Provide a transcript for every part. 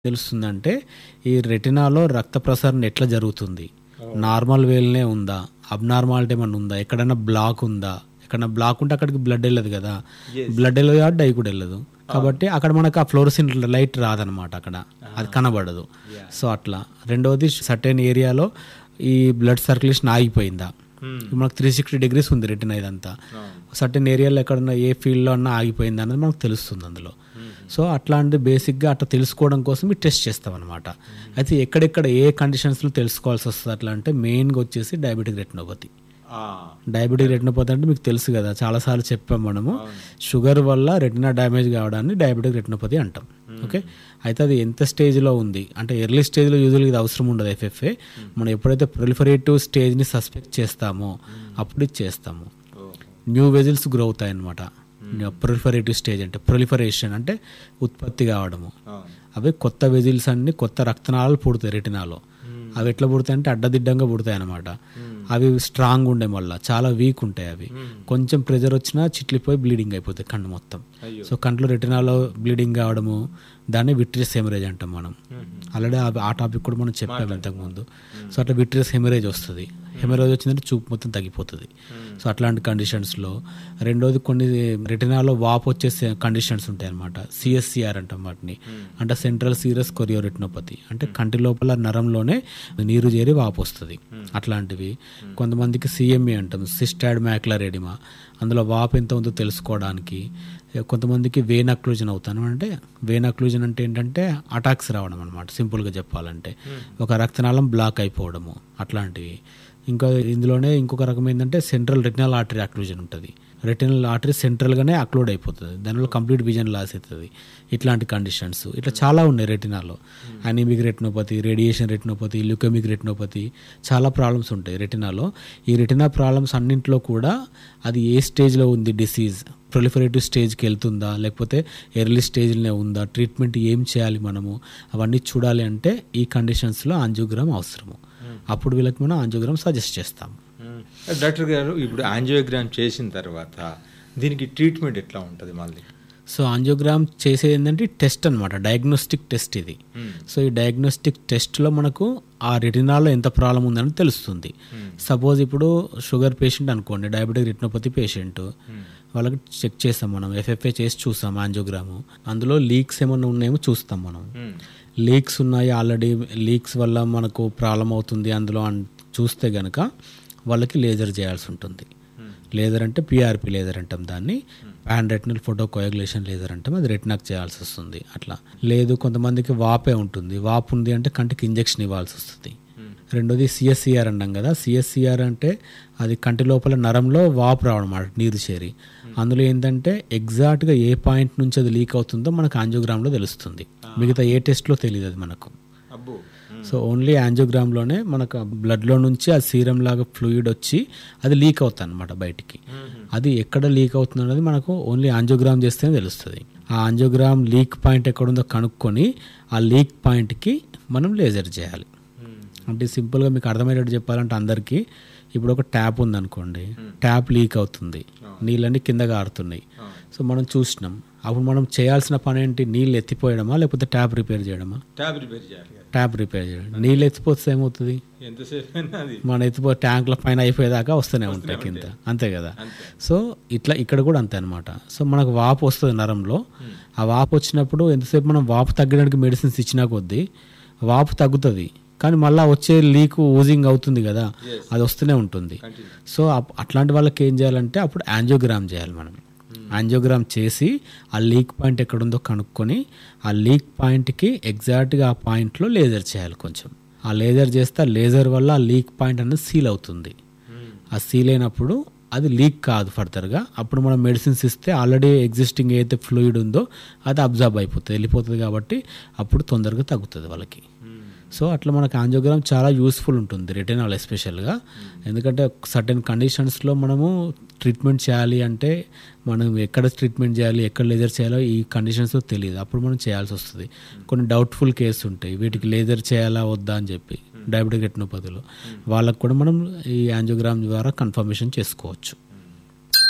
తెలుస్తుందంటే ఈ రెటినాలో రక్త ప్రసరణ ఎట్లా జరుగుతుంది నార్మల్ వేల్నే ఉందా అబ్నార్మాలిటీ ఏమన్నా ఉందా ఎక్కడైనా బ్లాక్ ఉందా ఎక్కడైనా బ్లాక్ ఉంటే అక్కడికి బ్లడ్ వెళ్ళదు కదా బ్లడ్ వెళ్ళదు కాబట్టి డై కూడా వెళ్ళదు కాబట్టి అక్కడ మనకు ఆ ఫ్లోరసిన్ లైట్ రాదనమాట అక్కడ అది కనబడదు సో అట్లా రెండవది సర్టెన్ ఏరియాలో ఈ బ్లడ్ సర్క్యులేషన్ ఆగిపోయిందా ఇప్పుడు మనకు త్రీ సిక్స్టీ డిగ్రీస్ ఉంది రెటినా ఇదంతా సర్టెన్ ఏరియాలో ఎక్కడన్నా ఏ ఫీల్డ్లో అన్నా ఆగిపోయింది అనేది మనకు తెలుస్తుంది అందులో సో అట్లాంటి బేసిక్గా అట్లా తెలుసుకోవడం కోసం మీరు టెస్ట్ చేస్తాం అనమాట అయితే ఎక్కడెక్కడ ఏ కండిషన్స్లో తెలుసుకోవాల్సి వస్తుంది అట్లా అంటే మెయిన్గా వచ్చేసి డయాబెటిక్ రెటినోపతి డయాబెటిక్ రెటినోపతి అంటే మీకు తెలుసు కదా చాలాసార్లు చెప్పాం మనము షుగర్ వల్ల రెటినా డ్యామేజ్ కావడాన్ని డయాబెటిక్ రెటినోపతి అంటాం ఓకే అయితే అది ఎంత స్టేజ్లో ఉంది అంటే ఎర్లీ స్టేజ్లో యూజువల్గా ఇది అవసరం ఉండదు ఎఫ్ఎఫ్ఏ మనం ఎప్పుడైతే ప్రొలిఫరేటివ్ స్టేజ్ని సస్పెక్ట్ చేస్తామో అప్పుడు ఇది చేస్తాము న్యూ వెజిల్స్ గ్రో అవుతాయి అనమాట ప్రొలిఫరేటివ్ స్టేజ్ అంటే ప్రొలిఫరేషన్ అంటే ఉత్పత్తి కావడము అవి కొత్త వెజిల్స్ అన్ని కొత్త రక్తనాళాలు పుడతాయి రెటినాలో అవి ఎట్లా పుడతాయి అంటే అడ్డదిడ్డంగా పుడతాయి అనమాట అవి స్ట్రాంగ్ ఉండే మళ్ళీ చాలా వీక్ ఉంటాయి అవి కొంచెం ప్రెజర్ వచ్చినా చిట్లిపోయి బ్లీడింగ్ అయిపోతాయి కన్ను మొత్తం సో కంట్లో రెటినాలో బ్లీడింగ్ కావడము దాన్ని విట్రియస్ హెమరేజ్ అంటాం మనం ఆల్రెడీ ఆ టాపిక్ కూడా మనం చెప్పాము ఇంతకుముందు సో అట్లా విట్రియస్ హెమరేజ్ వస్తుంది హెమరేజ్ వచ్చిందంటే చూపు మొత్తం తగ్గిపోతుంది సో అట్లాంటి కండిషన్స్లో రెండోది కొన్ని రెటినాలో వాపు వచ్చే కండిషన్స్ ఉంటాయి అనమాట సిఎస్సిఆర్ అంటాం వాటిని అంటే సెంట్రల్ సీరియస్ కొరియోరెటినోపతి అంటే కంటి లోపల నరంలోనే నీరు చేరి వాపు వస్తుంది అట్లాంటివి కొంతమందికి సిఎంఈ అంటాం సిస్టాడ్ మ్యాక్లర్ ఎడిమా అందులో వాపు ఎంత ఉందో తెలుసుకోవడానికి కొంతమందికి వేన్ అక్లూజన్ అవుతాను అంటే వేన్ అక్లూజన్ అంటే ఏంటంటే అటాక్స్ రావడం అనమాట సింపుల్గా చెప్పాలంటే ఒక రక్తనాళం బ్లాక్ అయిపోవడము అట్లాంటివి ఇంకా ఇందులోనే ఇంకొక రకం ఏంటంటే సెంట్రల్ రెటినల్ ఆర్టరీ అక్లూజన్ ఉంటుంది రెటినల్ ఆర్టరీ సెంట్రల్గానే అక్లోడ్ అయిపోతుంది దానివల్ల కంప్లీట్ విజన్ లాస్ అవుతుంది ఇట్లాంటి కండిషన్స్ ఇట్లా చాలా ఉన్నాయి రెటినాలో anaemic retinopathy radiation retinopathy leukaemic retinopathy చాలా ప్రాబ్లమ్స్ ఉంటాయి రెటినాలో ఈ రెటినా ప్రాబ్లమ్స్ అన్నింటిలో కూడా అది ఏ స్టేజ్లో ఉంది డిసీజ్ ప్రొలిఫరేటివ్ స్టేజ్కి వెళ్తుందా లేకపోతే ఎర్లీ స్టేజ్లోనే ఉందా ట్రీట్మెంట్ ఏం చేయాలి మనము అవన్నీ చూడాలి అంటే ఈ కండిషన్స్లో ఆంజియోగ్రామ్ అవసరము అప్పుడు వీళ్ళకి మనం ఆంజియోగ్రామ్ సజెస్ట్ చేస్తాం డాక్టర్ గారు ఇప్పుడు ఆంజియోగ్రామ్ చేసిన తర్వాత దీనికి ట్రీట్మెంట్ ఎట్లా ఉంటుంది మళ్ళీ సో ఆంజియోగ్రామ్ చేసేది ఏంటంటే టెస్ట్ అనమాట డయాగ్నోస్టిక్ టెస్ట్ ఇది సో ఈ డయాగ్నోస్టిక్ టెస్ట్లో మనకు ఆ రెటినాలో ఎంత ప్రాబ్లం ఉందని తెలుస్తుంది సపోజ్ ఇప్పుడు షుగర్ పేషెంట్ అనుకోండి డయాబెటిక్ రెటినోపతి పేషెంట్ వాళ్ళకి చెక్ చేస్తాం మనం ఎఫ్ఎఫ్ఏ చేసి చూస్తాం ఆంజియోగ్రాము అందులో లీక్స్ ఏమైనా ఉన్నాయేమో చూస్తాం మనం లీక్స్ ఉన్నాయి ఆల్రెడీ లీక్స్ వల్ల మనకు ప్రాబ్లం అవుతుంది అందులో చూస్తే గనక వాళ్ళకి లేజర్ చేయాల్సి ఉంటుంది లేజర్ అంటే పిఆర్పి లేజర్ అంటాం దాన్ని pan retinal photo coagulation laser అంటాం అది రెటినాక్ చేయాల్సి వస్తుంది అట్లా లేదు కొంతమందికి వాపే ఉంటుంది వాపు ఉంది అంటే కంటికి ఇంజెక్షన్ ఇవ్వాల్సి వస్తుంది రెండోది సిఎస్సిఆర్ అంటాం కదా సిఎస్సిఆర్ అంటే అది కంటి లోపల నరంలో వాపు రావడం అన్నమాట నీరు చేరి అందులో ఏంటంటే ఎగ్జాక్ట్గా ఏ పాయింట్ నుంచి అది లీక్ అవుతుందో మనకు ఆంజియోగ్రామ్లో తెలుస్తుంది మిగతా ఏ టెస్ట్లో తెలియదు అది మనకు అబ్బో సో ఓన్లీ యాంజియోగ్రామ్లోనే మనకు బ్లడ్లో నుంచి ఆ సీరం లాగా ఫ్లూయిడ్ వచ్చి అది లీక్ అవుతుంది అనమాట బయటికి అది ఎక్కడ లీక్ అవుతుంది అనేది మనకు ఓన్లీ యాంజియోగ్రామ్ చేస్తేనే తెలుస్తుంది ఆ యాంజియోగ్రామ్ లీక్ పాయింట్ ఎక్కడుందో కనుక్కొని ఆ లీక్ పాయింట్కి మనం లేజర్ చేయాలి అంటే సింపుల్గా మీకు అర్థమయ్యేటట్టు చెప్పాలంటే అందరికీ ఇప్పుడు ఒక ట్యాప్ ఉందనుకోండి ట్యాప్ లీక్ అవుతుంది నీళ్ళన్నీ కింద కారుతున్నాయి సో మనం చూసినాం అప్పుడు మనం చేయాల్సిన పని ఏంటి నీళ్ళు ఎత్తిపోయడమా లేకపోతే ట్యాప్ రిపేర్ చేయడమా ట్యాబ్ రిపేర్ చేయాలి ట్యాప్ రిపేర్ చేయడం నీళ్ళు ఎత్తిపోతే ఏమవుతుంది ఎంతసేపు అయినా అది మన ఎత్తిపో ట్యాంకుల పైన అయిపోయేదాకా వస్తూనే ఉంటాయి కింద అంతే కదా సో ఇట్లా ఇక్కడ కూడా అంతే అనమాట సో మనకు వాపు వస్తుంది నరంలో ఆ వాపు వచ్చినప్పుడు ఎంతసేపు మనం వాపు తగ్గడానికి మెడిసిన్స్ ఇచ్చినా కొద్దీ వాపు తగ్గుతుంది కానీ మళ్ళీ వచ్చే లీక్ ఊజింగ్ అవుతుంది కదా అది వస్తూనే ఉంటుంది సో అప్- అట్లాంటి వాళ్ళకి ఏం చేయాలంటే అప్పుడు యాంజియోగ్రామ్ చేయాలి మనం యాంజియోగ్రామ్ చేసి ఆ లీక్ పాయింట్ ఎక్కడుందో కనుక్కొని ఆ లీక్ పాయింట్కి ఎగ్జాక్ట్గా ఆ పాయింట్లో లేజర్ చేయాలి కొంచెం ఆ లేజర్ చేస్తే ఆ లేజర్ వల్ల ఆ లీక్ పాయింట్ అనేది సీల్ అవుతుంది ఆ సీల్ అయినప్పుడు అది లీక్ కాదు ఫర్దర్గా అప్పుడు మనం మెడిసిన్స్ ఇస్తే ఆల్రెడీ ఎగ్జిస్టింగ్ ఏదైతే ఫ్లూయిడ్ ఉందో అది అబ్జర్బ్ అయిపోతుంది వెళ్ళిపోతుంది కాబట్టి అప్పుడు తొందరగా తగ్గుతుంది వాళ్ళకి సో అట్లా మనకు ఆంజియోగ్రామ్ చాలా యూస్ఫుల్ ఉంటుంది రెటినాల్ ఎస్పెషల్గా ఎందుకంటే సర్టెన్ కండిషన్స్లో మనము ట్రీట్మెంట్ చేయాలి అంటే మనం ఎక్కడ ట్రీట్మెంట్ చేయాలి ఎక్కడ లేజర్ చేయాలో ఈ కండిషన్స్లో తెలియదు అప్పుడు మనం చేయాల్సి వస్తుంది కొన్ని డౌట్ఫుల్ కేసు ఉంటాయి వీటికి లేజర్ చేయాలా వద్దా అని చెప్పి డయాబెటిక్ రెటినోపతిలో వాళ్ళకు కూడా మనం ఈ యాంజియోగ్రామ్ ద్వారా కన్ఫర్మేషన్ చేసుకోవచ్చు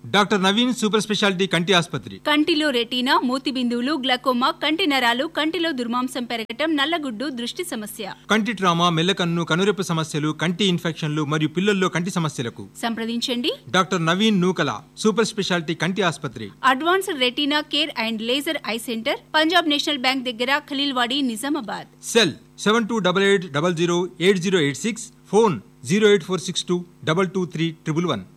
డాక్టర్ నవీన్ సూపర్ స్పెషాలిటీ కంటి ఆసుపత్రి కంటిలో రెటీనా మూతి బిందువులు గ్లకోమా కంటి నరాలు కంటిలో దుర్మాంసం పెరగటం నల్లగుడ్డు దృష్టి సమస్య కంటి ట్రామా మెల్లకన్ను కనురెప్ప సమస్యలు కంటి ఇన్ఫెక్షన్లు మరియు పిల్లల్లో కంటి సమస్యలకు సంప్రదించండి doctor Naveen Nukala super speciality కంటి ఆసుపత్రి advanced retina care and laser eye centre Punjab national bank దగ్గర Khaleelwadi Nizamabad cell seven two double eight double zero eight zero eight six phone zero eight four six two double two three triple one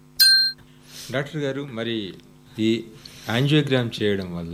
doctor garu మరి ఈ angiogram చేయడం వల్ల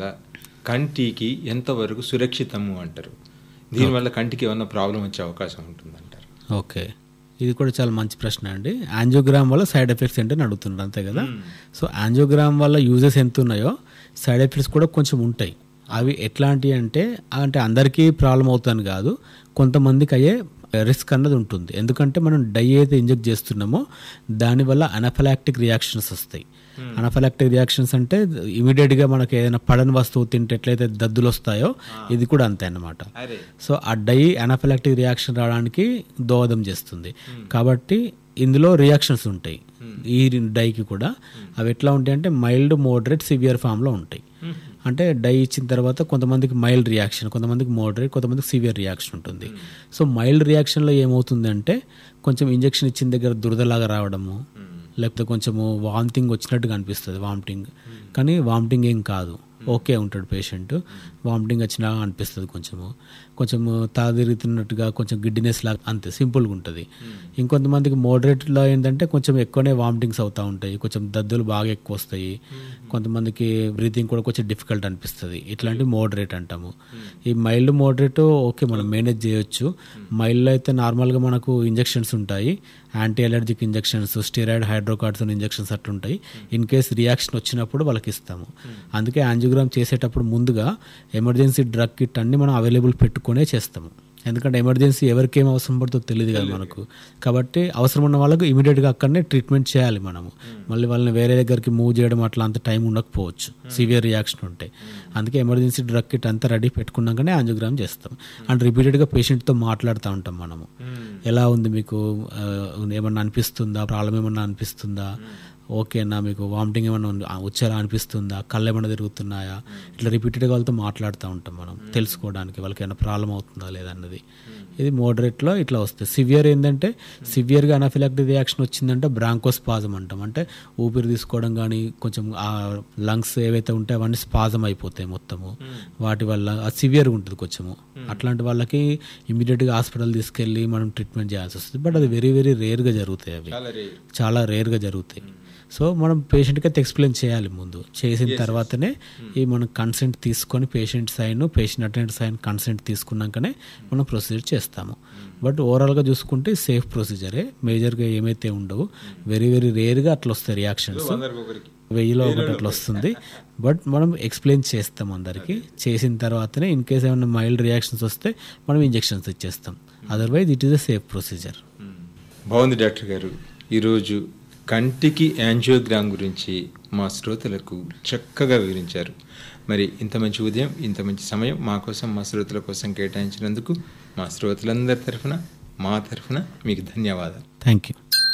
కంటికి ఎంతవరకు సురక్షితము అంటారు దీనివల్ల కంటికి ఏమన్నా ప్రాబ్లం వచ్చే అవకాశం ఉంటుందంటారు ఓకే ఇది కూడా చాలా మంచి ప్రశ్న అండి యాంజియోగ్రామ్ వల్ల సైడ్ ఎఫెక్ట్స్ ఏంటని అడుగుతున్నారు అంతే కదా సో యాంజియోగ్రామ్ వల్ల యూజెస్ ఎంత ఉన్నాయో సైడ్ ఎఫెక్ట్స్ కూడా కొంచెం ఉంటాయి అవి ఎట్లాంటివి అంటే అంటే అందరికీ ప్రాబ్లం అవుతాను కాదు కొంతమందికి అయ్యే రిస్క్ అన్నది ఉంటుంది ఎందుకంటే మనం డై అయితే ఇంజెక్ట్ చేస్తున్నామో దానివల్ల అనఫలాక్టిక్ రియాక్షన్స్ వస్తాయి అనఫలాక్టిక్ రియాక్షన్స్ అంటే ఇమీడియట్గా మనకి ఏదైనా పడని వస్తువు తింటే ఎట్లయితే దద్దులు వస్తాయో ఇది కూడా అంతే అన్నమాట అరే సో ఆ డై అనఫిలాక్టిక్ రియాక్షన్ రావడానికి దోహదం చేస్తుంది కాబట్టి ఇందులో రియాక్షన్స్ ఉంటాయి ఈ డైకి కూడా అవి ఎట్లా ఉంటాయి అంటే మైల్డ్ మోడరేట్ సివియర్ ఫామ్లో ఉంటాయి అంటే డై ఇచ్చిన తర్వాత కొంతమందికి మైల్డ్ రియాక్షన్ కొంతమందికి మోడరేట్ కొంతమందికి సివియర్ రియాక్షన్ ఉంటుంది సో మైల్డ్ రియాక్షన్లో ఏమవుతుందంటే కొంచెం ఇంజెక్షన్ ఇచ్చిన దగ్గర దురదలాగా రావడము లేకపోతే కొంచెము వామిటింగ్ వచ్చినట్టుగా అనిపిస్తుంది వామిటింగ్ కానీ వామిటింగ్ ఏం కాదు ఓకే ఉంటాడు పేషెంట్ వామిటింగ్ వచ్చినా అనిపిస్తుంది కొంచెము కొంచెము తాదిరుతున్నట్టుగా కొంచెం గిడ్డినెస్ లాగా అంతే సింపుల్గా ఉంటుంది ఇంకొంతమందికి మోడరేట్లో ఏంటంటే కొంచెం ఎక్కువనే వామిటింగ్స్ అవుతూ ఉంటాయి కొంచెం దద్దులు బాగా ఎక్కువ వస్తాయి కొంతమందికి బ్రీతింగ్ కూడా కొంచెం డిఫికల్ట్ అనిపిస్తుంది ఇట్లాంటి మోడరేట్ అంటాము ఈ మైల్డ్ మోడరేట్ ఓకే మనం మేనేజ్ చేయొచ్చు మైల్డ్లో అయితే నార్మల్గా మనకు ఇంజెక్షన్స్ ఉంటాయి anti allergic injections steroid hydrocorts injections అట్లుంటాయి ఇన్ కేస్ రియాక్షన్ వచ్చినప్పుడు వాళ్ళకి ఇస్తాము అందుకే యాంజియోగ్రామ్ చేసేటప్పుడు ముందుగా ఎమర్జెన్సీ డ్రగ్ కిట్ అన్ని మనం అవైలబుల్ పెట్టుకునే చేస్తాము ఎందుకంటే ఎమర్జెన్సీ ఎవరికి ఏం అవసరం పడుతుందో తెలియదు కదా మనకు కాబట్టి అవసరం ఉన్న వాళ్ళకు ఇమీడియట్గా అక్కడనే ట్రీట్మెంట్ చేయాలి మనము మళ్ళీ వాళ్ళని వేరే దగ్గరికి మూవ్ చేయడం అట్లా అంత టైం ఉండకపోవచ్చు సివియర్ రియాక్షన్ ఉంటే అందుకే ఎమర్జెన్సీ డ్రగ్ కిట్ అంతా రెడీ పెట్టుకున్నాకనే యాంజియోగ్రామ్ చేస్తాం అండ్ రిపీటెడ్గా పేషెంట్తో మాట్లాడుతూ ఉంటాం మనము ఎలా ఉంది మీకు ఆ, ఏమన్నా అనిపిస్తుందా ప్రాబ్లం ఏమన్నా అనిపిస్తుందా ఓకేనా మీకు వామిటింగ్ ఏమన్నా ఉంది- ఆ, వచ్చేలా అనిపిస్తుందా కళ్ళు ఏమైనా తిరుగుతున్నాయా ఇట్లా రిపీటెడ్గా వాళ్ళతో మాట్లాడుతూ ఉంటాం మనం తెలుసుకోవడానికి వాళ్ళకి ఏమైనా ప్రాబ్లం అవుతుందా లేదా అన్నది ఇది మోడరేట్లో ఇట్లా వస్తుంది సివియర్ ఏంటంటే సివియర్గా అనాఫిలాక్టిక్ రియాక్షన్ వచ్చిందంటే బ్రాంకోస్పాజం అంటాం అంటే ఊపిరి తీసుకోవడం కానీ కొంచెం ఆ లంగ్స్ ఏవైతే ఉంటాయో అవన్నీ స్పాజం అయిపోతాయి మొత్తము వాటి వల్ల అది సివియర్గా ఉంటుంది కొంచెము అట్లాంటి వాళ్ళకి ఇమీడియట్గా హాస్పిటల్ తీసుకెళ్ళి మనం ట్రీట్మెంట్ చేయాల్సి వస్తుంది బట్ అది వెరీ వెరీ రేర్గా జరుగుతాయి అవి చాలా రే చాలా రేర్గా జరుగుతాయి సో మనం పేషెంట్కి అయితే ఎక్స్ప్లెయిన్ చేయాలి ముందు చేసిన తర్వాతనే ఈ మనం కన్సెంట్ తీసుకొని patient sign patient attend sign consent తీసుకున్నాకనే మనం ప్రొసీజర్ చేస్తాము బట్ ఓవరాల్గా చూసుకుంటే సేఫ్ ప్రొసీజరే మేజర్గా ఏమైతే ఉండవు వెరీ వెరీ రేర్గా అట్లా వస్తాయి రియాక్షన్స్ అందరికి ఒకరికి వెయ్యిలో ఒకటి అట్లా వస్తుంది బట్ మనం ఎక్స్ప్లెయిన్ చేస్తాం అందరికి చేసిన తర్వాతనే ఇన్ కేస్ ఏమైనా మైల్డ్ రియాక్షన్స్ వస్తే మనం ఇంజెక్షన్స్ ఇచ్చేస్తాం otherwise it is a safe procedure బాగుంది డాక్టర్ గారు ఈరోజు కంటికి యాంజియోగ్రామ్ గురించి మా శ్రోతలకు చక్కగా వివరించారు మరి ఇంత మంచి ఉదయం ఇంత మంచి సమయం మా కోసం మా శ్రోతల కోసం కేటాయించినందుకు మా శ్రోతలందరి తరఫున మా తరఫున మీకు ధన్యవాదాలు థ్యాంక్ యూ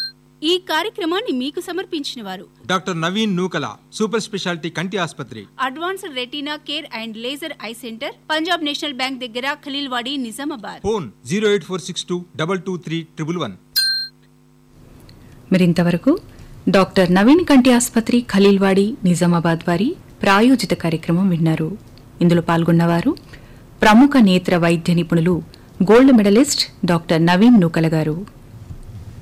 ఈ కార్యక్రమాన్ని మీకు సమర్పించిన వారు doctor Naveen Nukala super speciality కంటి ఆసుపత్రి advanced retina care and laser eye centre Punjab national bank దగ్గర Khaleelwadi Nizamabad phone zero eight four six two double two three triple one మరింతవరకు డాక్టర్ నవీన్ కంటి ఆసుపత్రి ఖలీల్వాడి నిజామాబాద్ వారి ప్రాయోజిత కార్యక్రమం విన్నారు ఇందులో పాల్గొన్నవారు ప్రముఖ నేత్ర వైద్య నిపుణులు gold medallist doctor Naveen Nukala గారు